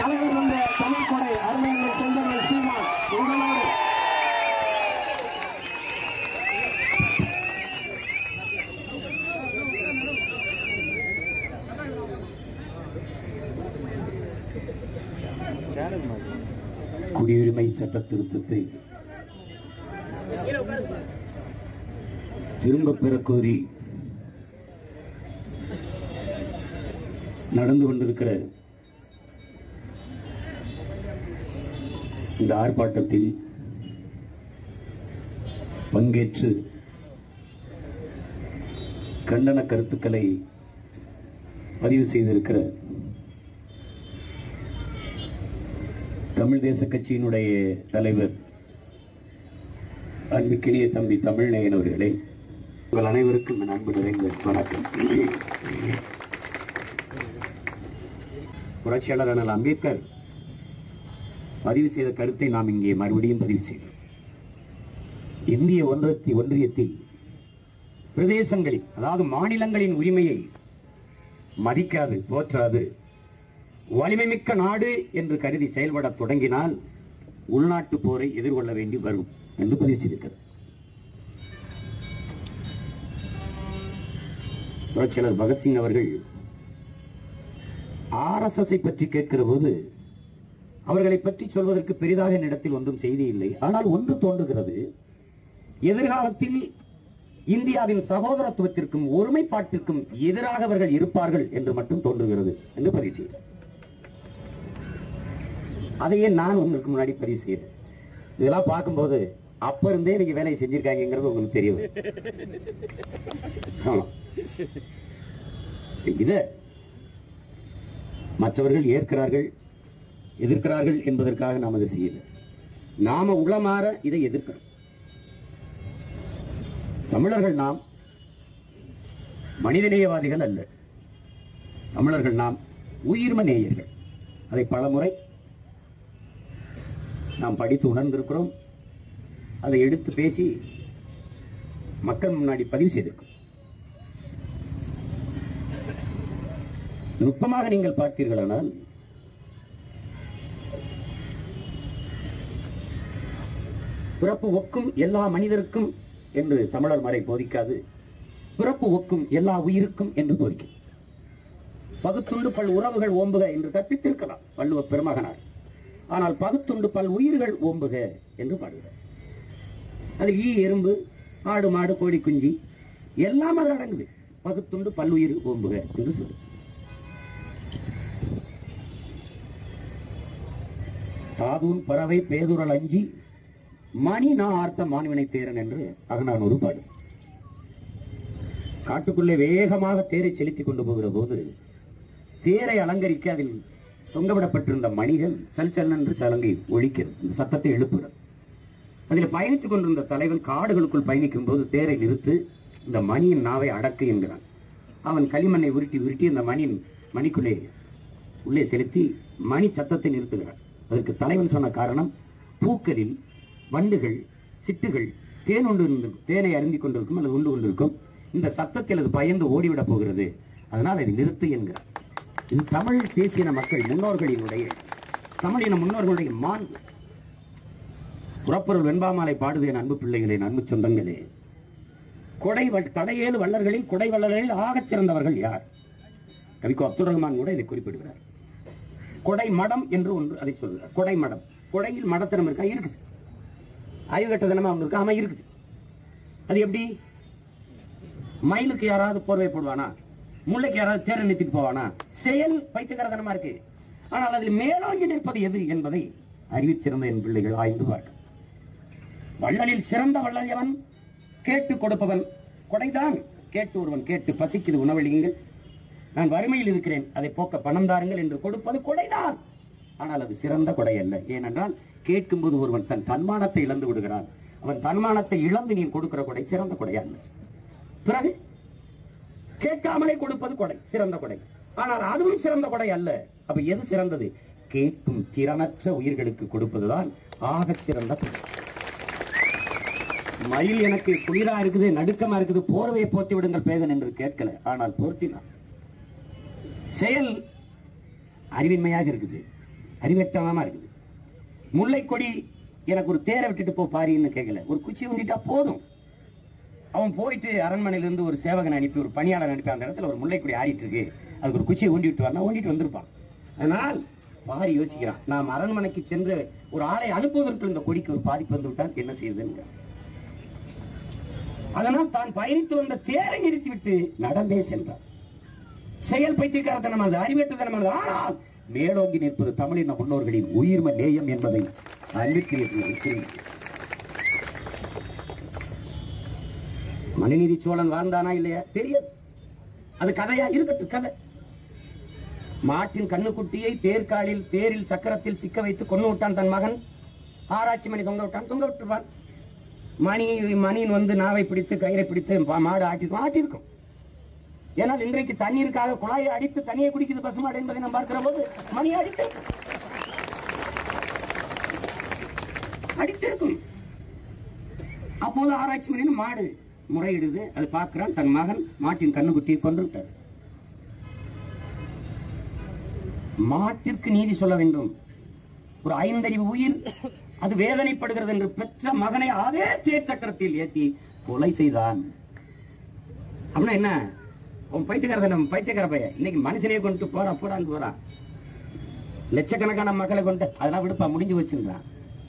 தலைவர் வந்த தமிழ் கொடை அருமையான சொந்தங்கள் சீமான் உங்களோடு குடியுரிமை சட்ட திருத்தத்தை திரும்பப் பெறக் கோரி நடந்து கொண்டிருக்கிற இந்த ஆர்ப்பாட்டத்தில் பங்கேற்று கண்டன கருத்துக்களை பதிவு செய்திருக்கிற தமிழ் தேச கட்சியினுடைய தலைவர் அன்புக்கினிய தம்பி தமிழ்நேயன் அவர்களே உங்கள் அனைவருக்கும் என் அன்பு நிறைந்த வணக்கம் புரட்சியாளர் அண்ணல் அம்பேத்கர் பதிவு செய்த கருத்தை நாம் இங்கே மறுபடியும் பதிவு செய்தோம் இந்திய ஒன்றத்தி ஒன்றியத்தில் பிரதேசங்களில் அதாவது மாநிலங்களின் உரிமையை மதிக்காது போற்றாது வலிமைமிக்க நாடு என்று கருதி செயல்படத் தொடங்கினால் உள்நாட்டு போரை எதிர்கொள்ள வேண்டி வரும் என்று பதிவு செய்திருக்கிறது புரட்சியாளர் பகத்சிங் அவர்கள் ஆர்எஸ்எஸ் பற்றி கேட்கிற போது அவர்களை பற்றி சொல்வதற்கு பெரிதாக என்னிடத்தில் ஒன்றும் செய்தி இல்லை ஆனால் ஒன்று தோன்றுகிறது எதிர்காலத்தில் இந்தியாவின் சகோதரத்துவத்திற்கும் ஒருமைப்பாட்டிற்கும் எதிராக அவர்கள் இருப்பார்கள் என்று மட்டும் தோன்றுகிறது என்று பதிவு செய்கிறார் அதையே நான் உங்களுக்கு முன்னாடி பதிவு செய்தேன் இதெல்லாம் பார்க்கும்போது அப்ப இருந்தே நீங்க வேலையை செஞ்சிருக்காங்கிறது உங்களுக்கு தெரியும் ஆமா. இத மற்றவர்கள் ஏற்கிறார்கள் எதிர்க்கிறார்கள் என்பதற்காக நாம் அதை செய்யல நாம உளமாற இதை எதிர்க்கிறோம் தமிழர்கள் நாம் மனிதநேயவாதிகள் அல்ல தமிழர்கள் நாம் உயிர்ம நேயர்கள் அதை பலமுறை நாம் படித்து உணர்ந்திருக்கிறோம் அதை எடுத்து பேசி மக்கள் முன்னாடி பதிவு செய்திருக்கிறோம் நுட்பமாக நீங்கள் பார்த்தீர்களானால் பிறப்பு ஒக்கும் எல்லா மனிதருக்கும் என்று தமிழர் மறை போதிக்காது பிறப்பு ஒக்கும் எல்லா உயிருக்கும் என்று போதிக்கும் பகுத்துண்டு பல் உறவுகள் ஓம்புக என்று கற்பித்திருக்கலாம் வள்ளுவ பெருமகனார் ஆனால் பகுத்துண்டு பல் உயிர்கள் ஓம்புக என்று பாடுகிறார் அதில் ஈ எறும்பு ஆடு மாடு கோழி குஞ்சு எல்லாம் அதில் அடங்குது பகுத்துண்டு பல்லுயிர் ஓம்புக என்று சொல்லு தாதூன் பறவை பேதுரல் அஞ்சி மணி நான் ஆர்த்த மாணவனை தேரன் என்று அகனானூறு பாடு காட்டுக்குள்ளே வேகமாக தேரை செலுத்திக் கொண்டு போகிற போது தேரை அலங்கரிக்க அதில் தொங்கவிடப்பட்டிருந்த மணிகள் சல் சல் என்று சலங்கை ஒழிக்கிறது இந்த சத்தத்தை எழுப்புகிறது அதில் பயணித்துக் கொண்டிருந்த தலைவன் காடுகளுக்குள் பயணிக்கும் போது தேரை நிறுத்து இந்த மணியின் நாவை அடக்கு என்கிறான் அவன் களிமண்ணை உருட்டி உருட்டி அந்த மணியின் மணிக்குள்ளே உள்ளே செலுத்தி மணி சத்தத்தை நிறுத்துகிறான் அதற்கு தலைவன் சொன்ன காரணம் பூக்களில் வண்டுகள் சிட்டுகள் தேன் உண்டு இருந்து- தேனை அருந்திக் கொண்டிருக்கும் அல்லது உண்டு கொண்டிருக்கும் இந்த சத்தத்தில் அது பயந்து ஓடிவிடப் போகிறது அதனால் அதை நிறுத்து என்கிறார் இது தமிழ் தேசிய மக்கள் முன்னோர்களினுடைய தமிழின முன்னோர்களுடைய மாண்பு புறப்பொருள் வெண்பாமாலை பாடுது என் அன்பு பிள்ளைகளே என் அன்பு சொந்தங்களே கொடை வ- கடையேழு வள்ளர்களில் கொடை வள்ளர்களில் ஆகச் சிறந்தவர்கள் யார் கவிக்கோ அப்துல் ரஹ்மான் கூட இதை குறிப்பிடுகிறார் கொடை மடம் என்று ஒன்று அதை சொல்கிறார் கொடை மடம் கொடையில் மடத்தனம் இருக்கா இருக்குது அறிவுகட்டதனமா ஒன்று இருக்கு ஆமா இருக்குது அது எப்படி மயிலுக்கு யாராவது போர்வை போடுவானா முல்லைக்கு யாராவது தேரை நிறுத்திட்டு போவானா செயல் பைத்தியகரதனமா இருக்கு ஆனால் அதில் மேலோங்கி நிற்பது எது என்பதை அறிவிச்சிருந்த என் பிள்ளைகள் ஆய்ந்து பார்க்க வள்ளலில் சிறந்த வள்ளல் எவன் கேட்டு கொடுப்பவன் கொடைதான் கேட்டு ஒருவன் கேட்டு பசிக்குது உணவளியுங்கள் நான் வறுமையில் இருக்கிறேன் அதை போக்க பணம் தாருங்கள் என்று கொடுப்பது கொடைதான் ஆனால் அது சிறந்த கொடை அல்ல ஏனென்றால் கேட்கும்போது ஒருவன் தன் தன்மானத்தை இழந்து விடுகிறான் அவன் தன்மானத்தை இழந்து நீ கொடுக்கிற கொடை சிறந்த கொடை அல்ல பிறகு கேட்காமலே கொடுப்பது கொடை சிறந்த கொடை ஆனால் அதுவும் சிறந்த கொடை அல்ல அப்ப எது சிறந்தது கேட்கும் திறனற்ற உயிர்களுக்கு கொடுப்பதுதான் ஆகச் சிறந்த கொடை மயில் எனக்கு குளிரா இருக்குது நடுக்கமா இருக்குது போர்வையை போர்த்தி விடுங்கள் பேதன் என்று கேட்கல ஆனால் போர்த்தினான் செயல் அறிவின்மையாக இருக்குது அறிவட்டமா இருக்குது முல்லை கொடி எனக்கு ஒரு தேரை விட்டுட்டு போ பாரின்னு கேட்கல ஒரு குச்சி ஊண்டிட்டா போதும் அவன் போயிட்டு அரண்மனையில இருந்து ஒரு சேவகனை அனுப்பி ஒரு பணியாளர் அனுப்பி அந்த இடத்துல ஒரு முல்லைக்கொடி ஆடிட்டு இருக்கு அதுக்கு ஒரு குச்சியை ஊண்டி விட்டு வரனா ஊண்டிட்டு வந்திருப்பான் அதனால் பாரி யோசிக்கிறான் நாம் அரண்மனைக்கு சென்று ஒரு ஆளை அனுப்புவதற்கு இந்த கொடிக்கு ஒரு பாதிப்பு வந்து விட்டால் என்ன செய்யுதுன்னு அதனால் தான் பயணித்து வந்த தேரை நிறுத்திவிட்டு நடந்தே சென்றார் செயல் பைத்தியக்காரத்தனமானது அறிவேற்றத்தனமானது ஆனால் மேலோங்கி நிற்பது தமிழின முன்னோர்களின் உயிர்ம நேயம் என்பதை அறிவிக்கிறீர்கள் மனுநீதி சோழன் வாழ்ந்தானா இல்லையா தெரியாது அது கதையா இருக்கட்டும் கதை மாட்டின் கண்ணுக்குட்டியை தேர்காலில் தேரில் சக்கரத்தில் சிக்க வைத்து கொண்டு விட்டான் தன் மகன் ஆராய்ச்சி மணி தொங்க விட்டான் தொங்க விட்டுருவான் மணி மணியின் வந்து நாவை பிடித்து கயிறை பிடித்து பா- மாடு ஆட்டிருக்கும் ஆட்டிருக்கும் ஏனால் இன்றைக்கு தண்ணீருக்காக குழாயை அடித்து தண்ணியை குடிக்குது பசுமாடு என்பதை நாம் பார்க்கிற போது மணி அடித்திருக்கும் அடித்திருக்கும் அப்போது ஆராய்ச்சி மணின்னு மாடு முறையிடுது அது பார்க்கிறான் தன் மகன் மாட்டின் கண்ணுக்குட்டியை கொன்று விட்டார் மாட்டிற்கு நீதி சொல்ல வேண்டும் ஒரு ஐந்தறிவு உயிர் அது வேதனைப்படுகிறது என்று பெற்ற மகனை அதே தேர் சக்கரத்தில் ஏத்தி கொலை செய்தான் அப்படின்னா என்ன உன் பைத்தியக்கார நம்ம பைத்தியக்கார பையன் இன்னைக்கு மனுஷனையே கொண்டு போறா போறான்னு போறான் லட்சக்கணக்கான மக்களை கொண்டு அதெல்லாம் விடுப்பா முடிஞ்சு வச்சுன்றான்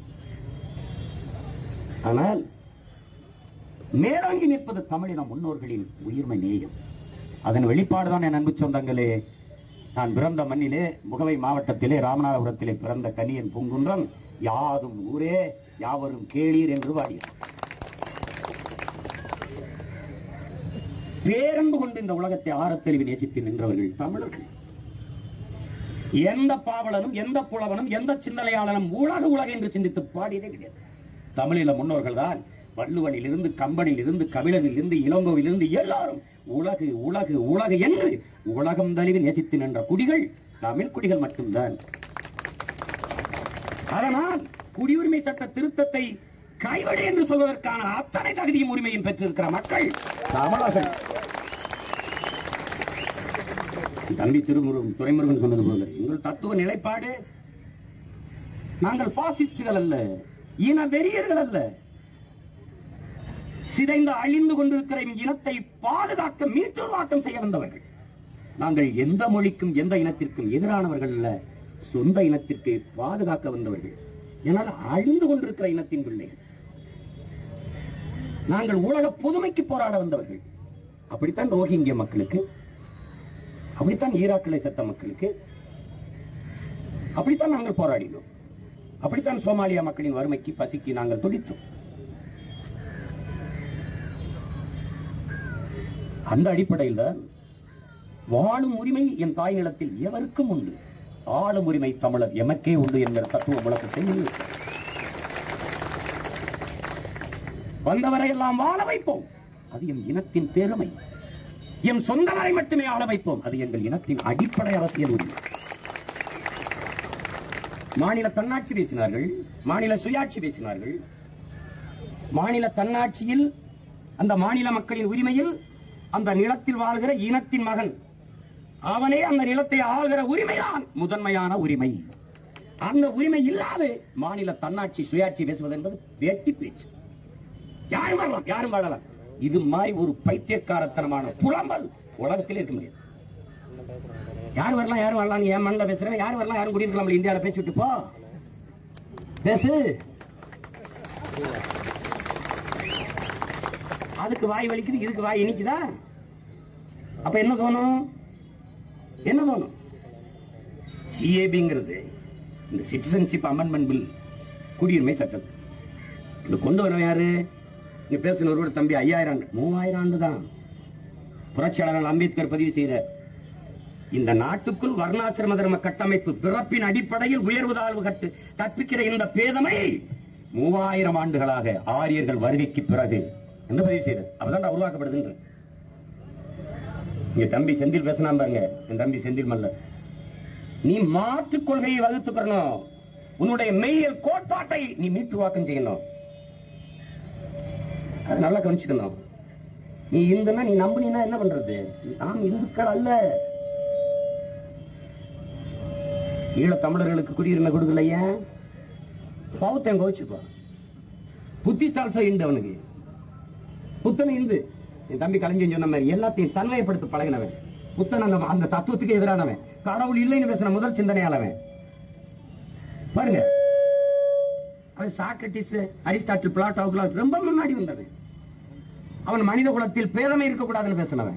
ஆனால் மேலோங்கி நிற்பது தமிழின முன்னோர்களின் உயிர்மை நேயம் அதன் வெளிப்பாடுதான் என் அன்பு சொந்தங்களே நான் பிறந்த மண்ணிலே முகவை மாவட்டத்திலே ராமநாதபுரத்திலே பிறந்த கனியன் பூங்குன்றம் யாதும் ஊரே யாவரும் கேளீர் என்று பாடினார் பேரன்பு கொண்டு இந்த உலகத்தை ஆரத்தெளிவு நேசித்து நின்றவர்கள் தமிழர்கள் எந்த பாவலனும் எந்த புலவனும் எந்த சிந்தனையாளனும் உலக உலக என்று சிந்தித்து பாடியதே கிடையாது தமிழில முன்னோர்கள் தான் வள்ளுவனில் இருந்து கம்பனில் இருந்து கபிலனில் இருந்து இளங்கோவில் இருந்து எல்லாரும் உலகு உலகு உலகு என்று உலகம் தழுவி நேசித்து நின்ற குடிகள் தமிழ் குடிகள் மட்டும்தான் அதனால் குடியுரிமை சட்ட திருத்தத்தை கைவிடு என்று சொல்வதற்கான அத்தனை தகுதியும் உரிமையும் பெற்றிருக்கிற மக்கள் தமிழர்கள் தம்பி திருமுருகன் துரைமுருகன் சொன்னது போல எங்கள் தத்துவ நிலைப்பாடு நாங்கள் பாசிஸ்டுகள் அல்ல இன வெறியர்கள் அல்ல சிதைந்து அழிந்து கொண்டிருக்கிற இனத்தை பாதுகாக்க மீட்டுருவாக்கம் செய்ய வந்தவர்கள் நாங்கள் எந்த மொழிக்கும் எந்த இனத்திற்கும் எதிரானவர்கள் அல்ல சொந்த இனத்திற்கு பாதுகாக்க வந்தவர்கள் என்னால் அழிந்து கொண்டிருக்கிற இனத்தின் பிள்ளைகள் நாங்கள் உலக புதுமைக்கு போராட வந்தவர்கள் அப்படித்தான் ரோஹிங்கிய மக்களுக்கு அப்படித்தான் ஈராக்கிலே செத்த மக்களுக்கு அப்படித்தான் நாங்கள் போராடினோம் அப்படித்தான் சோமாலியா மக்களின் வறுமைக்கு பசிக்கு நாங்கள் துடித்தோம் அந்த அடிப்படையில் தான் வாழும் உரிமை என் தாய் நிலத்தில் எவருக்கும் உண்டு ஆளும் உரிமை தமிழர் எமக்கே உண்டு என்கிற தத்துவ முழக்கத்தை முன்வைத்தோம். வந்தவரை எல்லாம் வாழ வைப்போம் அது எம் இனத்தின் பெருமை எம் சொந்தவரை மட்டுமே ஆள வைப்போம் அது எங்கள் இனத்தின் அடிப்படை அரசியல் உரிமை மாநில தன்னாட்சி பேசினார்கள் மாநில சுயாட்சி பேசினார்கள் மாநில தன்னாட்சியில் அந்த மாநில மக்களின் உரிமையில் அந்த நிலத்தில் வாழ்கிற இனத்தின் மகன் அவனே அந்த நிலத்தை ஆள்கிற உரிமைதான் முதன்மையான உரிமை அந்த உரிமை இல்லாது மாநில தன்னாட்சி சுயாட்சி பேசுவது என்பது வெட்டி பேச்சு யாரும் வாழலாம் யாரும் வாழலாம் இது மாதிரி ஒரு பைத்தியக்காரத்தனமான புலம்பல் உலகத்தில் இருக்க முடியாது யார் வரலாம் யாரும் வரலாம் என் மண்ணில் பேசுறேன் யார் வரலாம் யாரும் குடியிருக்கலாம் இந்தியாவில் பேசி விட்டு போ பேசு அதுக்கு வாய் வலிக்குது இதுக்கு வாய் இனிக்குதா அப்ப என்ன தோணும் என்ன தோணும் சிஏபிங்கிறது இந்த சிட்டிசன்ஷிப் அமெண்ட்மெண்ட் பில் குடியுரிமை சட்டம் இது கொண்டு வரவன் யாரு இங்க பேசினவரோட தம்பி ஐயாயிரம் ஆண்டு மூவாயிரம் ஆண்டு தான் புரட்சியாளர் அம்பேத்கர் பதிவு செய்த இந்த நாட்டுக்குள் வர்ணாசிரம தர்ம கட்டமைப்பு பிறப்பின் அடிப்படையில் உயர்வு தாழ்வு கட்டு கற்பிக்கிற இந்த பேதமை மூவாயிரம் ஆண்டுகளாக ஆரியர்கள் வருகைக்கு பிறகு என்ன பதிவு செய்தது அப்பதான் உருவாக்கப்படுதுன்ற இங்க தம்பி செந்தில் பேசினா பாருங்க என் தம்பி செந்தில் மல்ல நீ மாற்றுக் கொள்கையை வகுத்துக்கணும் உன்னுடைய மெய்யல் கோட்பாட்டை நீ மீட்டுருவாக்கம் செய்யணும் அது நல்லா கவனிச்சுக்கணும் நீ இந்துன்னா நீ நம்புனீன்னா என்ன பண்றது நாம் இந்துக்கள் அல்ல ஈழத் தமிழர்களுக்கு குடியுரிமை கொடுக்கலையா பௌத்தன் கோச்சுப்பா புத்திஸ்ட் ஆல்சோ இந்து அவனுக்கு புத்தன் இந்து என் தம்பி கலைஞன் சொன்ன மாதிரி எல்லாத்தையும் தன்மையப்படுத்த பழகினவன் புத்தன் அந்த அந்த தத்துவத்துக்கு எதிரானவன் கடவுள் இல்லைன்னு பேசின முதல் சிந்தனையாளவன் பாருங்க அவன் சாக்ரட்டிஸ் அரிஸ்டாட்டில் பிளாட்டோவுக்குலாம் ரொம்ப முன்னாடி வந்தவன் அவன் மனித குலத்தில் பேதமை இருக்கக்கூடாதுன்னு பேசினவன்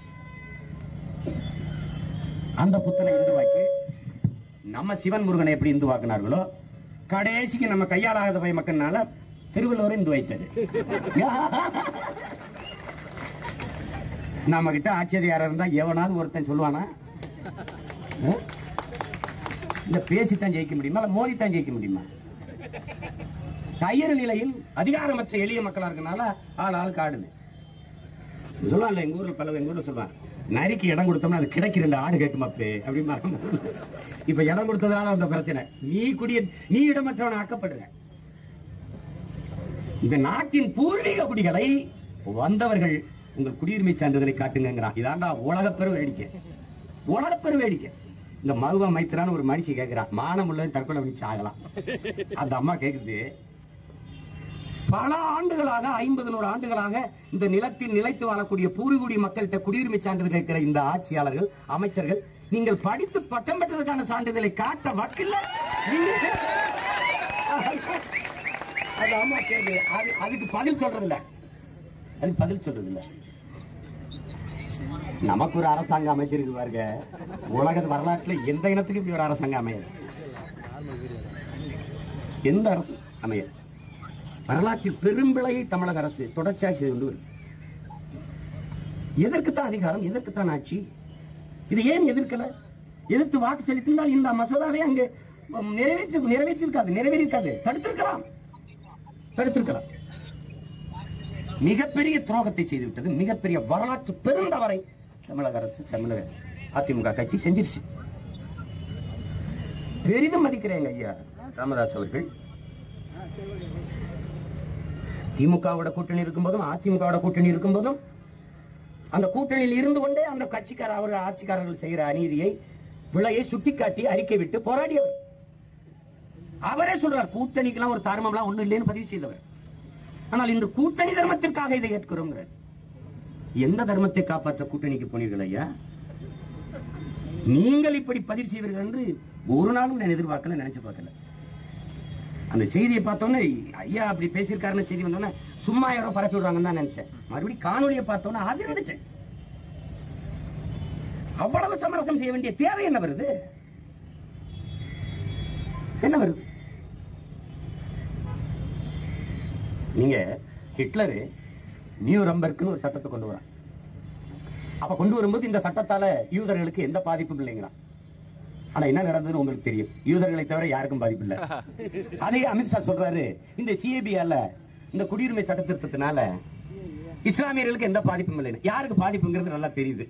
அந்த புத்தனை இந்துவாக்கி நம்ம சிவன் முருகனை எப்படி இந்துவாக்குனார்களோ கடைசிக்கு நம்ம கையாளாத பய மக்கள்னால திருவள்ளுவரை இந்து வைத்தது நம்ம கிட்ட ஆச்சரியாரா இருந்தா எவனாவது ஒருத்தன் சொல்லுவானா ஆ? இல்ல பேசித்தான் ஜெயிக்க முடியுமா இல்ல மோதித்தான் ஜெயிக்க முடியுமா கையறு நிலையில் அதிகாரமற்ற எளிய மக்களா இருக்கனால ஆள் ஆள் காடுது சொல்லுவாங்கல்ல எங்க ஊர்ல பல எங்க ஊர்ல சொல்லுவாங்க நரிக்கு இடம் கொடுத்தோம்னா அது கிடைக்க ரெண்டு ஆடு கேட்கும் அப்பே அப்படின்னு இப்ப இடம் கொடுத்ததால அந்த பிரச்சனை நீ குடிய நீ இடமற்றவன் ஆக்கப்படுற இந்த நாட்டின் பூர்வீக குடிகளை வந்தவர்கள் உங்கள் குடியுரிமை சான்றிதழை காட்டுங்கிறான் இதாண்டா உலக பெரு வேடிக்கை உலக பெரு வேடிக்கை இந்த மருவ மைத்திரான்னு ஒரு மனுஷி கேட்கிறான் மானம் உள்ள தற்கொலை பண்ணி சாகலாம் அந்த அம்மா கேக்குது பல ஆண்டுகளாக ஐம்பது நூறு ஆண்டுகளாக இந்த நிலத்தில் நிலைத்து வாழக்கூடிய பூர்வீகுடி மக்கள்கிட்ட குடியுரிமை சான்றிதழ் கேட்கிற இந்த ஆட்சியாளர்கள் அமைச்சர்கள் நீங்கள் படித்து பட்டம் பெற்றதற்கான சான்றிதழை காட்ட வக்கில்ல நீங்க- அது அம்மா கேக்குது அது அதுக்கு பதில் சொல்றது இல்ல அதுக்கு பதில் சொல்றது இல்ல நமக்கு ஒரு அரசாங்க அமைச்சிருக்கு பாருங்க உலக வரலாற்றுல எந்த இனத்துக்கு இப்படி ஒரு அரசாங்கம் அமையாது எந்த அரசு அமையாது வரலாற்றில் பெரும்பிழையை தமிழக அரசு தொடர்ச்சியாக செய்து கொண்டு வருது எதற்குத்தான் அதிகாரம் எதற்குத்தான் ஆட்சி இது ஏன் எதிர்க்கல எதிர்த்து வாக்கு செலுத்தினால் இந்த மசோதாவை அங்கே ம், நிறைவேற்றி நிறைவேற்றிருக்காது நிறைவேறியிருக்காது தடுத்திருக்கலாம் தடுத்திருக்கலாம் மிகப்பெரிய துரோகத்தை செய்துவிட்டது மிகப்பெரிய வரலாற்று பெருந்தவரை தமிழக அரசு தமிழக அதிமுக கட்சி செஞ்சிருச்சு பெரிதும் மதிக்கிறேங்க ஐயா ராமதாஸ் அவர்கள் திமுகவோட கூட்டணி இருக்கும்போதும் அதிமுகவோட கூட்டணி இருக்கும்போதும் அந்த கூட்டணியில் இருந்து கொண்டே அந்த கட்சிக்கார அவர் ஆட்சிக்காரர்கள் செய்கிற அநீதியை பிழையை சுட்டிக்காட்டி அறிக்கை விட்டு போராடியவர் அவரே சொல்றார் கூட்டணிக்கெல்லாம் ஒரு தர்மம்லாம் ஒண்ணும் இல்லைன்னு பதிவு செய்தவர் ஆனால் இன்று கூட்டணி தர்மத்திற்காக இதை ஏற்கிறோங்கிறார் எந்த தர்மத்தை காப்பாற்ற கூட்டணிக்கு போனீர்கள் ஐயா நீங்கள் இப்படி பதிவு செய்வீர்கள் என்று ஒரு நாளும் நான் எதிர்பார்க்கல நினைச்சு பார்க்கல அந்த செய்தியை பார்த்தோன்னே ஐயா அப்படி பேசியிருக்காருன்னு செய்தி வந்தோன்னே சும்மா யாரோ பரப்பி விடுறாங்கன்னு தான் நினைச்சேன் மறுபடியும் காணொலியை பார்த்தோன்னே அது இருந்துட்டேன் அவ்வளவு சமரசம் செய்ய வேண்டிய தேவை என்ன வருது என்ன வருது நீங்க ஹிட்லரு நியூ ரம்பர்க்குன்னு ஒரு சட்டத்தை கொண்டு வரான் அப்ப கொண்டு வரும்போது இந்த சட்டத்தால யூதர்களுக்கு எந்த பாதிப்பும் இல்லைங்கிறான் ஆனா என்ன நடந்ததுன்னு உங்களுக்கு தெரியும் யூதர்களை தவிர யாருக்கும் பாதிப்பு இல்ல அதே அமித்ஷா சொல்றாரு இந்த சிஏபியால இந்த குடியுரிமை சட்ட திருத்தத்தினால இஸ்லாமியர்களுக்கு எந்த பாதிப்பும் இல்லைன்னு யாருக்கு பாதிப்புங்கிறது நல்லா தெரியுது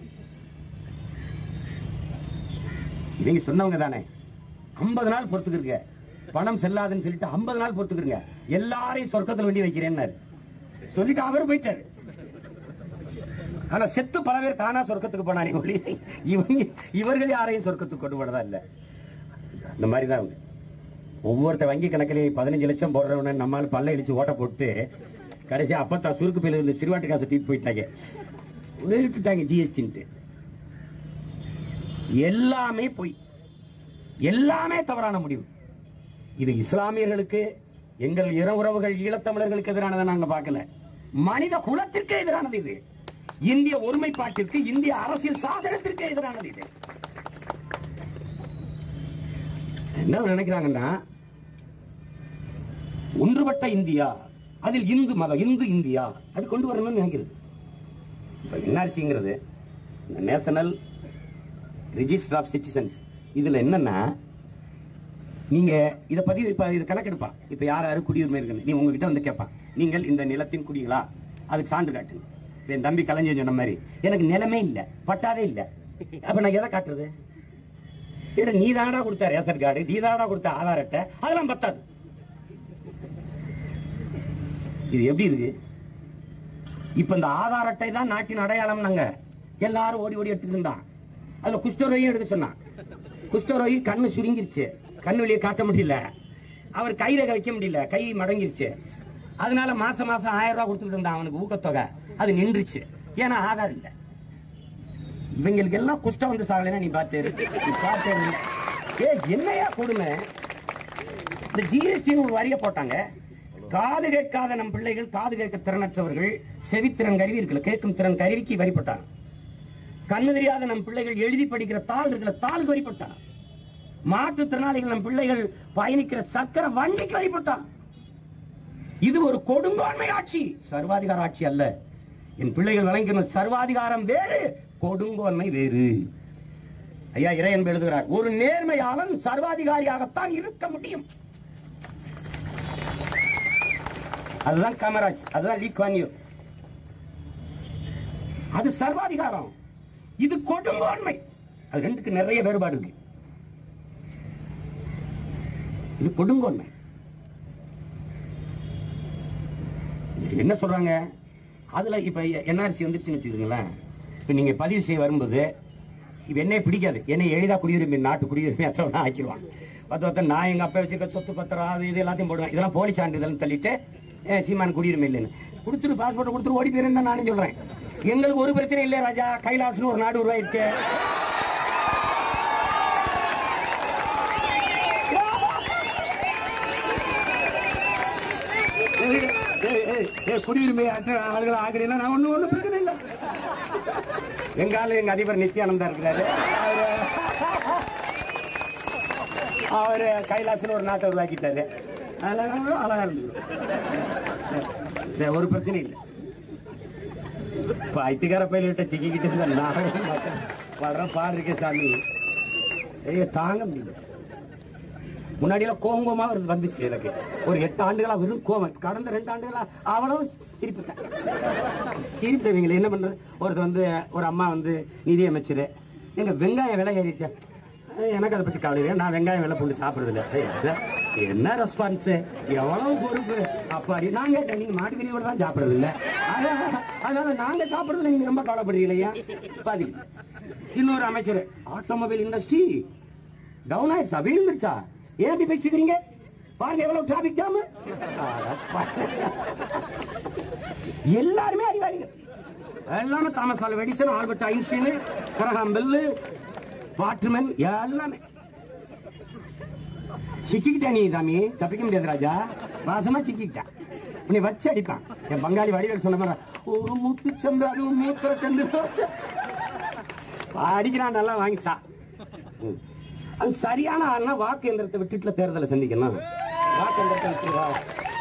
இவங்க சொன்னவங்க தானே 50 நாள் பொறுத்துக்கிருங்க பணம் செல்லாதுன்னு சொல்லிட்டு 50 நாள் பொறுத்துக்கிருங்க எல்லாரையும் சொர்க்கத்தில் வேண்டி வைக்கிறேன்னாரு சொல்லிட்டு அவர் போயிட்டாரு ஆனா செத்து பல பேர் தானா சொர்க்கத்துக்கு போனானே ஒளி இவங்க இவர்கள் யாரையும் சொர்க்கத்துக்கு கொண்டு போனதா இல்ல இந்த மாதிரி தான் அவங்க ஒவ்வொருத்த வங்கி கணக்கிலே பதினஞ்சு லட்சம் போடுறவன நம்மால் பல்ல இடிச்சு ஓட்ட போட்டு கடைசியா அப்பத்தா சுருக்கு பையில இருந்து சிறுவாட்டு காசை தூக்கி போயிட்டாங்க விட்டுட்டாங்க ஜிஎஸ்டின்ட்டு எல்லாமே பொய் எல்லாமே தவறான முடிவு இது இஸ்லாமியர்களுக்கு எங்கள் இன உறவுகள் ஈழத்தமிழர்களுக்கு எதிரானதை நாங்க பார்க்கல மனித குலத்திற்கு எதிரானது இது இந்திய ஒருமைப்பாட்டிற்கு இந்திய அரசியல் சாசனத்திற்கு எதிரானது இது என்ன நினைக்கிறாங்கன்னா ஒன்றுபட்ட இந்தியா அதில் இந்து மதம் இந்து இந்தியா அது கொண்டு வரணும்னு நினைக்கிறது இப்ப என்ஆர்சிங்கிறது நேஷனல் ரிஜிஸ்டர் ஆஃப் சிட்டிசன்ஸ் இதுல என்னன்னா நீங்க இத பத்தி இப்ப இது கணக்கெடுப்பான் இப்ப யார் யாரு குடியுரிமை இருக்குன்னு நீ உங்ககிட்ட வந்து கேட்பான் நீங்கள் இந்த நிலத்தின் குடிகளா அதுக்கு சான்று காட்டுங்க இப்ப என் தம்பி கலைஞர் சொன்ன மாதிரி எனக்கு நிலமே இல்ல பட்டாவே இல்ல அப்ப நான் எதை காட்டுறது ஏடா நீ தானடா கொடுத்த ரேஷன் கார்டு நீ தானடா கொடுத்த ஆதார் அட்டை அதெல்லாம் பத்தாது இது எப்படி இருக்கு இப்ப இந்த ஆதார் அட்டை தான் நாட்டின் அடையாளம் நாங்க எல்லாரும் ஓடி ஓடி எடுத்துக்கிட்டு இருந்தான் அதுல குஷ்டரோகியும் எடுக்க சொன்னான் குஷ்டரோகி கண்ணு சுருங்கிருச்சு கண்ணு வெளியே காட்ட முடியல அவர் கை ரேகை வைக்க முடியல கை மடங்கிருச்சு அதனால மாசம் மாசம் ஆயிரம் ரூபாய் கொடுத்துட்டு இருந்தான் அவனுக்கு ஊக்கத்தொகை அது நின்றுச்சு ஏன்னா ஆதார் இல்ல இவங்களுக்கு எல்லாம் குஷ்டம் வந்து சாகலைன்னா நீ பார்த்தேரு நீ பார்த்தேரு ஏ என்னையா கொடுமை இந்த ஜிஎஸ்டின்னு ஒரு வரிய போட்டாங்க காது கேட்காத நம் பிள்ளைகள் காது கேட்க திறனற்றவர்கள் செவித்திறன் கருவி இருக்குல்ல கேட்கும் திறன் கருவிக்கு வரி போட்டாங்க கண்ணு தெரியாத நம் பிள்ளைகள் எழுதி படிக்கிற தாள் இருக்கிற தாள் வரி போட்டாங்க மாற்றுத்திறனாளிகள் நம் பிள்ளைகள் பயணிக்கிற சக்கர வண்டிக்கு வரி போட்டாங்க இது ஒரு கொடுங்கோன்மை ஆட்சி சர்வாதிகார ஆட்சி அல்ல என் பிள்ளைகள் வழங்கின சர்வாதிகாரம் வேறு கொடுங்கோன்மை வேறு ஐயா இறையன்பு எழுதுகிறார் ஒரு நேர்மையாளன் சர்வாதிகாரியாகத்தான் இருக்க முடியும் அதுதான் காமராஜ் அதுதான் லீ குவான் யூ அது சர்வாதிகாரம் இது கொடுங்கோன்மை அது ரெண்டுக்கு நிறைய வேறுபாடு இருக்கு இது கொடுங்கோன்மை என்ன சொல்றாங்க அதுல இப்ப என்ஆர்சி வந்துருச்சுன்னு வச்சுக்கோங்களேன் இப்ப நீங்க பதிவு செய்ய வரும்போது இப்ப என்னைய பிடிக்காது என்னை எளிதா குடியுரிமை நாட்டு குடியுரிமை அச்சவனா ஆக்கிடுவான் பத்து பத்து நான் எங்க அப்பா வச்சிருக்க சொத்து பத்திரம் அது இது எல்லாத்தையும் போடுவேன் இதெல்லாம் போலி சான்றிதழ்னு தள்ளிட்டு "ஏ, சீமான் குடியுரிமை இல்லைன்னு கொடுத்துரு பாஸ்போர்ட் கொடுத்துரு ஓடி போயிருந்தா தான் நானும் சொல்றேன் எங்களுக்கு ஒரு பிரச்சனை இல்லை ராஜா கைலாசன்னு ஒரு நாடு உருவாயிருச்சு ஏய், ஏய், ஏய், ஏய், குடியுரிமை அற்ற ஆளுகளை ஆகிறீங்கன்னா நான் ஒண்ணும் ஒண்ணும் பிரச்சனை இல்லை எங்க ஆளு எங்க அதிபர் நித்யானந்தா இருக்கிறாரு அவரு- அவரு கைலாசன் ஒரு நாட்டை உருவாக்கிட்டாரு அதெல்லாம் அழகா இருந்தது ஒரு பிரச்சனை இல்லை இப்ப ஐத்திகார பயிலிட்ட சிக்கிக்கிட்டு இருந்த நாடகம் மக்கள் வர்ற பாரு இருக்கே சாமி ஐயோ தாங்க முடியல முன்னாடியெல்லாம் கோங்கோமா வருது வந்துச்சு எனக்கு ஒரு எட்டு ஆண்டுகளா வெறும் கோவம் கடந்த ரெண்டு ஆண்டுகளா அவ்வளவு சிரிப்பு தான் சிரிப்பு இவங்களை என்ன பண்றது ஒருத்தர் வந்து ஒரு அம்மா வந்து நிதி அமைச்சர் எங்க வெங்காயம் விலை ஏறிச்சு அஹ் எனக்கு அதை பத்தி கவலை இல்லை நான் வெங்காயம் விலை போட்டு சாப்பிடுறது இல்லை ஏய், இது என்ன ரெஸ்பான்ஸ் எவ்வளவு பொறுப்பு அப்பாடி நான் கேட்டேன் நீங்க மாட்டுக்கறியோட தான் சாப்பிடுறது இல்ல அதான், அதனால நாங்க சாப்பிடுறதுல நீங்க ரொம்ப கவலைப்படுறீங்க பாதி இன்னொரு அமைச்சர் ஆட்டோமொபைல் இண்டஸ்ட்ரி டவுன் ஆயிடுச்சா விழுந்துருச்சா ஏன் இப்படி பேசிக்கிறீங்க பாருங்க எவ்வளவு டிராபிக் ஜாம் எல்லாருமே அறிவாளிகள் எல்லாமே Thomas Alva Edison Albert Einstein Graham Bell வாட்மேன் எல்லாமே சிக்கிக்கிட்ட நீ தாமி தப்பிக்க முடியாது ராஜா வாசமா சிக்கிக்கிட்ட நீ வச்சு அடிப்பான் என் பங்காளி வடிவேல் சொன்ன மாதிரி ஒரு முட்டு சந்து அது மூத்திர சந்து அடிக்கிறான் நல்லா வாங்கிச்சா ம். அது சரியான ஆள்னா வாக்கு எந்திரத்தை விட்டுட்டுல தேர்தலை சந்திக்கணும் வாக்கு எந்திரத்தை விட்டு வா.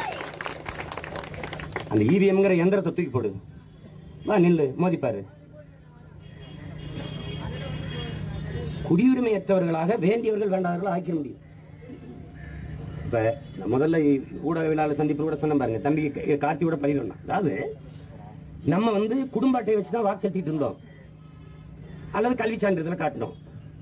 அந்த இவிஎம்ங்கிற எந்திரத்தை தூக்கி போடு வா நில்லு மோதிப்பாரு குடியுரிமையற்றவர்களாக வேண்டியவர்கள் வேண்டாதவர்கள் ஆக்கிட முடியும் இப்ப நான் முதல்ல ஊடகவியலாளர் சந்திப்பு கூட சொன்ன பாருங்க தம்பி க- கார்த்தியோட பதிவு அதாவது நம்ம வந்து குடும்ப அட்டையை வச்சு தான் வாக்கு செலுத்திட்டு இருந்தோம் அல்லது கல்வி சான்றிதழை காட்டினோம்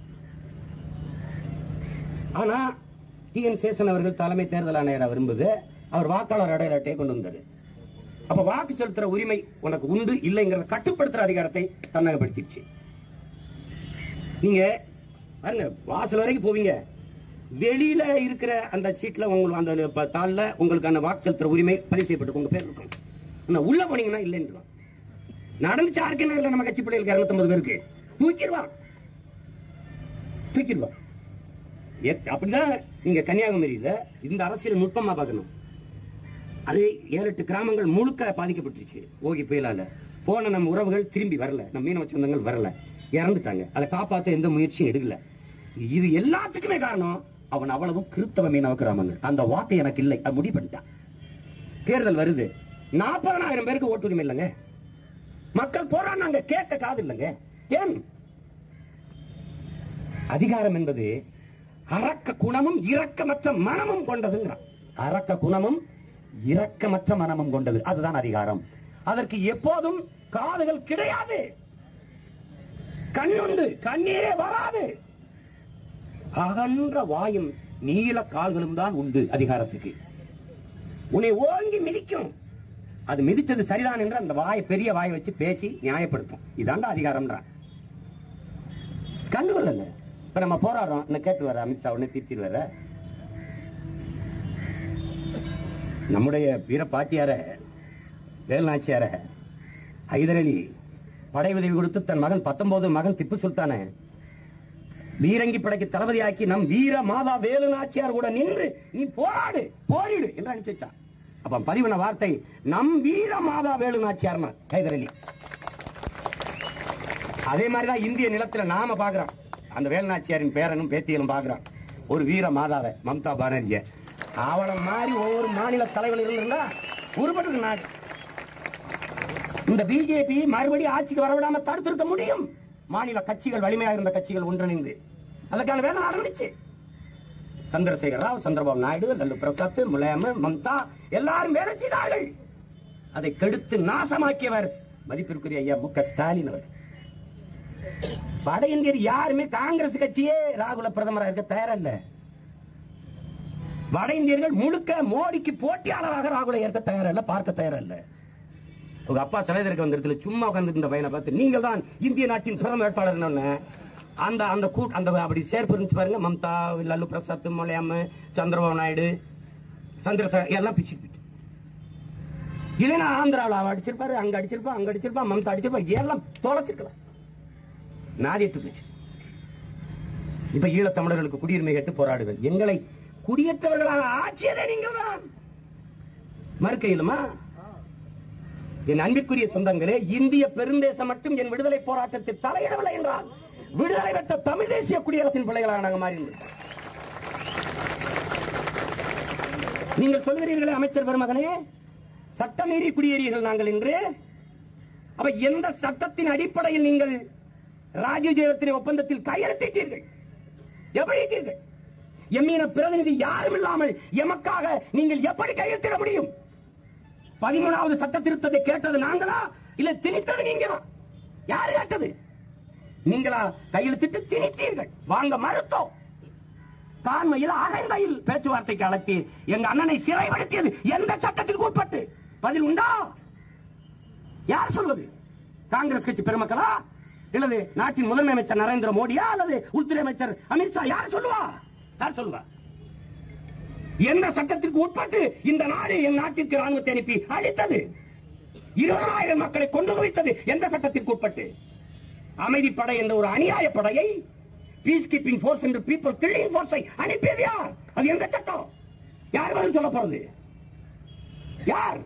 ஆனா டி என் சேசன் அவர்கள் தலைமை தேர்தல் ஆணையராக விரும்புது அவர் வாக்காளர் அடையாள அட்டையை கொண்டு வந்தாரு அப்ப வாக்கு செலுத்துற உரிமை உனக்கு உண்டு இல்லைங்கிறத கட்டுப்படுத்துற அதிகாரத்தை தன்னகப்படுத்திடுச்சு நீங்க பாருங்க வாசல் வரைக்கும் போவீங்க வெளியில இருக்கிற அந்த சீட்ல உங்களுக்கு அந்த ப- தாள்ல உங்களுக்கான வாக்கு செலுத்துற உரிமை பதிவு செய்யப்பட்டு உங்க பேர் இருக்கும் ஆனா உள்ள போனீங்கன்னா இல்லைன்றான் நடந்துச்சு யாருக்குன்னு இல்லை நம்ம கட்சி பிள்ளைகளுக்கு இருநூத்தம்பது பேருக்கு தூக்கிடுவான் தூக்கிடுவான் எத்- அப்படிதான் நீங்க கன்னியாகுமரியில இந்த அரசியல் நுட்பமா பார்க்கணும் அது ஏழு எட்டு கிராமங்கள் முழுக்க பாதிக்கப்பட்டுருச்சு ஓகி புயலால போன நம்ம உறவுகள் திரும்பி வரல நம்ம மீனவ சொந்தங்கள் வரல இறந்துட்டாங்க அதை காப்பாத்த எந்த முயற்சியும் எடுக்கல இது எல்லாத்துக்குமே காரணம் அவன் அவ்வளவும் கிறித்தவ மீனவ கிராமங்கள் அந்த வாக்கு எனக்கு இல்லை அது முடிவு பண்ணிட்டான் தேர்தல் வருது நாற்பதனாயிரம் பேருக்கு ஓட்டுரிமை இல்லைங்க மக்கள் போராடினாங்க கேட்க காது இல்லைங்க ஏன் அதிகாரம் என்பது அரக்க குணமும் இரக்கமற்ற மனமும் கொண்டதுங்கிறான் அரக்க குணமும் இரக்கமற்ற மனமும் கொண்டது அதுதான் அதிகாரம் அதற்கு எப்போதும் காதுகள் கிடையாது கண்ணுண்டு கண்ணீரே வராது அகன்ற வாயும் நீல கால்களும் தான் உண்டு அதிகாரத்துக்கு உன்னை ஓங்கி மிதிக்கும் அது மிதிச்சது சரிதான் என்று அந்த வாயை பெரிய வாயை வச்சு பேசி நியாயப்படுத்தும் இதாண்டா அதிகாரம்ன்றான் கண்டுகொள்ளல இப்ப இப்ப நம்ம போராடுறோம் என்ன கேட்டு வர அமித்ஷா உடனே திருச்சிடுவார நம்முடைய வீர பாட்டியார வேலுநாச்சியார ஹைதர் அலி படை உதவி கொடுத்து தன் மகன் பத்தொன்பது மகன் திப்பு சுல்தான வீரங்கி படைக்கு தளபதியாக்கி நம் வீர மாதா வேலு நாச்சியார் கூட நின்று நீ போராடு போரிடு என்று அனுப்பிச்சு வச்சான் அப்ப பதிவன வார்த்தை நம் வீர மாதா வேலு நாச்சியார் ஹைதர் அலி அதே மாதிரிதான் இந்திய நிலத்துல நாம பாக்குறோம் அந்த வேலுநாச்சியாரின் பேரனும் பேத்திகளும் பாக்குறோம் ஒரு வீர மாதாவை மம்தா பானர்ஜிய அவளை மாதிரி ஒவ்வொரு மாநில தலைவர் இருந்தா உருப்பட்டு நாடு இந்த பிஜேபி மறுபடியும் ஆட்சிக்கு வரவிடாம தடுத்திருக்க முடியும் மாநில கட்சிகள் வலிமையாக இருந்த கட்சிகள் ஒன்றிணைந்து அதற்கான வேலை ஆரம்பிச்சு சந்திரசேகர ராவ் சந்திரபாபு நாயுடு லல்லு பிரசாத் முலாயம் மம்தா எல்லாரும் வேலை செய்தார்கள் அதை கெடுத்து நாசமாக்கியவர் மதிப்பிற்குரிய ஐயா மு க ஸ்டாலின் அவர் வட இந்தியர் யாருமே காங்கிரஸ் கட்சியே ராகுல பிரதமராக இருக்க தயாரில்ல வட இந்தியர்கள் முழுக்க மோடிக்கு போட்டியாளராக ராகுலை ஏற்க தயாரில்ல பார்க்க தயாரில்ல உங்க அப்பா சிலை திறக்க வந்த இடத்துல சும்மா உட்கார்ந்து இந்த பையனை பார்த்து நீங்கள் தான் இந்திய நாட்டின் பிரதம வேட்பாளர் அந்த அந்த கூட் அந்த அப்படி சேர்ப்பு இருந்துச்சு பாருங்க மம்தா லல்லு பிரசாத் மலையாம சந்திரபாபு நாயுடு சந்திரசேகர் எல்லாம் பிச்சு போயிட்டு இல்லைன்னா ஆந்திராவில் அவ அடிச்சிருப்பாரு அங்க அடிச்சிருப்பா அங்க அடிச்சிருப்பா மம்தா அடிச்சிருப்பா எல்லாம் தொலைச்சிருக்கலாம் நாதியத்து போச்சு இப்ப ஈழத்தமிழர்களுக்கு குடியுரிமை கேட்டு போராடுகள் எங்களை குடியேற்றவர்களாக ஆட்சியதே நீங்கள் தான் மறுக்க இயலுமா என் அன்பிற்குரிய சொந்தங்களே இந்திய பெருந்தேசம் மட்டும் என் விடுதலை போராட்டத்தில் தலையிடவில்லை என்றால் விடுதலை பெற்ற தமிழ் தேசிய குடியரசின் பிள்ளைகளாக நாங்கள் மாறினோம் நீங்கள் சொல்கிறீர்களே அமைச்சர் பெருமகனே சட்டமீறி குடியேறியர்கள் நாங்கள் என்று அப்ப எந்த சட்டத்தின் அடிப்படையில் நீங்கள் ராஜீவ் ஜெயவர்த்தனை ஒப்பந்தத்தில் கையெழுத்திட்டீர்கள் எப்படி இட்டீர்கள் எம்மீன பிரதிநிதி யாரும் இல்லாமல் எமக்காக நீங்கள் எப்படி கையெழுத்திட முடியும் பதிமூணாவது சட்ட திருத்தத்தை கேட்டது நாங்களா இல்ல திணித்தது நீங்களா யாரு கேட்டது நீங்களா கையெழுத்திட்டு திணித்தீர்கள் வாங்க மறுத்தோம் தான்மையில் அகந்தையில் பேச்சுவார்த்தைக்கு அழைத்து எங்க அண்ணனை சிறைப்படுத்தியது எந்த சட்டத்திற்கு உட்பட்டு பதில் உண்டா யார் சொல்வது காங்கிரஸ் கட்சி பெருமக்களா இல்லது நாட்டின் முதன்மை அமைச்சர் நரேந்திர மோடியா அல்லது உள்துறை அமைச்சர் அமித்ஷா யார் சொல்லுவா யார் சொல்லுவா எந்த சட்டத்திற்கு உட்பட்டு இந்த நாடு என் நாட்டிற்கு ராணுவத்தை அனுப்பி அழித்தது இருபதாயிரம் மக்களை கொண்டு குவித்தது எந்த சட்டத்திற்கு உட்பட்டு அமைதிப்படை என்ற ஒரு அநியாய படையை பீஸ் கீப்பிங் போர்ஸ் என்று பீப்புள் கில்லிங் போர்ஸை அனுப்பியது யார் அது எந்த சட்டம் யார் பதில் சொல்ல போறது யார்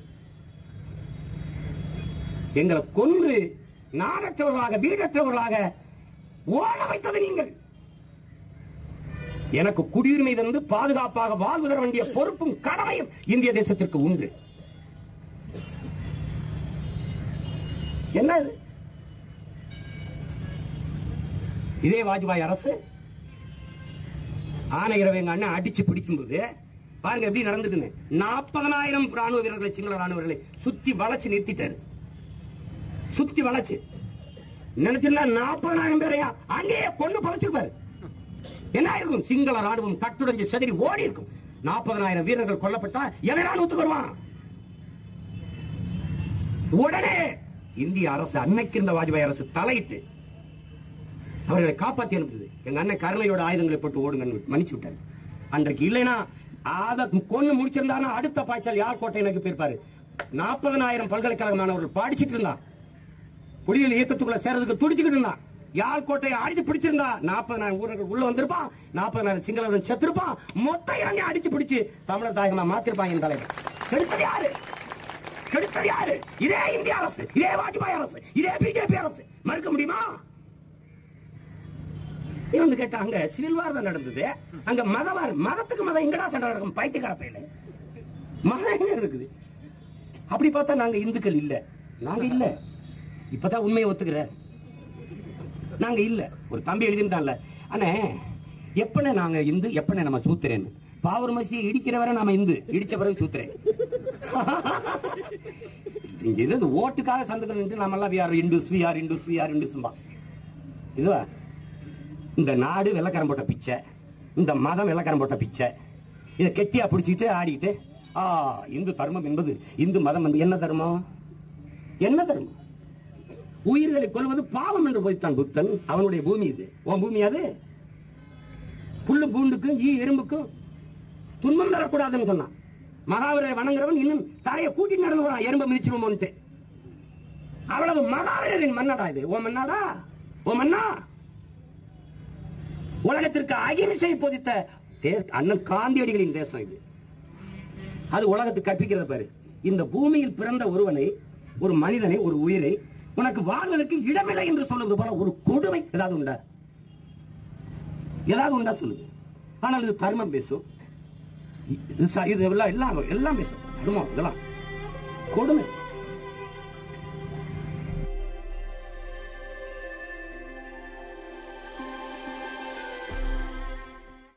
எங்களை கொன்று நாடற்றவர்களாக வீடற்றவர்களாக ஓட வைத்தது நீங்கள் எனக்கு குடியுரிமை தந்து பாதுகாப்பாக வாழ்வு தர வேண்டிய பொறுப்பும் கடமையும் இந்திய தேசத்திற்கு உண்டு என்ன இது இதே வாஜ்பாய் அரசு ஆனையரவை எங்க அண்ணன் அடிச்சு பிடிக்கும்போது பாருங்க எப்படி நடந்துட்டுன்னு நாற்பதனாயிரம் ராணுவ வீரர்களை சிங்கள ராணுவ வீரர்களை சுத்தி வளைச்சு நிறுத்திட்டாரு சுத்தி வளைச்சு நினைச்சிருந்தா நாற்பதனாயிரம் பேரையா அங்கேயே கொண்டு பழச்சிருப்பாரு என்ன இருக்கும் சிங்கள ராணுவம் கட்டுடைஞ்சு செதறி ஓடி இருக்கும் நாற்பதனாயிரம் வீரர்கள் கொல்லப்பட்டா எவன் ராணுவத்துக்கு வருவான் உடனே இந்திய அரசு அன்னைக்கு இருந்த வாஜ்பாய் அரசு தலையிட்டு அவர்களை காப்பாத்தி அனுப்புது எங்க அண்ணன் கருணையோட ஆயுதங்களை போட்டு ஓடுங்கன்னு மன்னிச்சு விட்டாரு அன்றைக்கு இல்லைன்னா அத கொன்னு முடிச்சிருந்தானா அடுத்த பாய்ச்சல் யார் கோட்டை எனக்கு போயிருப்பாரு நாற்பதனாயிரம் பல்கலைக்கழக மாணவர்கள் படிச்சிட்டு இருந்தான் புலிகள் இயக்கத்துக்குள்ள சேர்றதுக்கு துடிச்சுக்கிட்டு இருந்தான் யாழ் கோட்டையை அடிச்சு பிடிச்சிருந்தா நாற்பதாயிரம் ஊரர்கள் உள்ள வந்திருப்பான் நாற்பதாயிரம் சிங்களவர்கள் செத்துருப்பான் மொத்த இறங்கி அடிச்சு பிடிச்சு தமிழர் தாயகமா மாத்திருப்பான் என் தலைவர் கெடுத்தது யாரு கெடுத்தது யாரு இதே இந்திய அரசு இதே வாஜ்பாய் அரசு இதே பிஜேபி அரசு மறுக்க முடியுமா நீ வந்து கேட்டா அங்க சிவில் வார் தான் நடந்தது அங்க மதவார் மதத்துக்கு மதம் எங்கடா சண்டை நடக்கும் பைத்தியக்கார பையில மதம் எங்க இருக்குது அப்படி பார்த்தா நாங்க இந்துக்கள் இல்ல நாங்க இல்ல இப்பதான் உண்மையை ஒத்துக்கிற நாங்க இல்ல ஒரு தம்பி எழுதிட்டான்ல அண்ணே எப்பனே நாங்க இந்து எப்பனே நம்ம சூத்திரேன்னு பாவூர் மசியை இடிக்கிற வரை நாம இந்து இடிச்ச பிறகு சூத்திரேன் இங்க இது ஓட்டுக்காக சந்துக்கணும் நம்ம எல்லாம் யார் Hindus we are Hindus we are இந்துஸ்ம்பா இதுவா இந்த நாடு வெள்ளக்காரன் போட்ட பிச்சை இந்த மதம் வெள்ளக்காரன் போட்ட பிச்சை இதை கெட்டியா பிடிச்சிட்டு ஆடிட்டு ஆ இந்து தர்மம் என்பது இந்து மதம் என்பது என்ன தர்மம் என்ன தர்மம் உயிர்களை கொல்வது பாவம் என்று போய்த்தான் புத்தன் அவனுடைய பூமி இது உன் பூமி அது புல்லு பூண்டுக்கும் ஈ எறும்புக்கும் துன்பம் தரக்கூடாதுன்னு சொன்னான் மகாவீரரை வணங்குறவன் இன்னும் தலையை கூட்டிட்டு நடந்து வரான் எறும்பை மிதிச்சிருமோன்ட்டு அவ்வளவு மகாவீரரின் மன்னடா இது ஓ மன்னாடா ஓ மன்னா உலகத்திற்கு அகிம்சை போதித்த தே- அண்ணல் காந்தியடிகளின் தேசம் இது அது உலகத்துக்கு கற்பிக்கிறத பாரு இந்த பூமியில் பிறந்த ஒருவனை ஒரு மனிதனை ஒரு உயிரை உனக்கு வாழ்வதற்கு இடமில்லை என்று சொல்லுவது போல ஒரு கொடுமை ஏதாவது உண்டா ஏதாவது உண்டா சொல்லுது ஆனால் இது தர்மம் பேசும் இது ச- இது எல்லாம் எல்லாம் எல்லாம் பேசும் தர்மம் இதெல்லாம் கொடுமை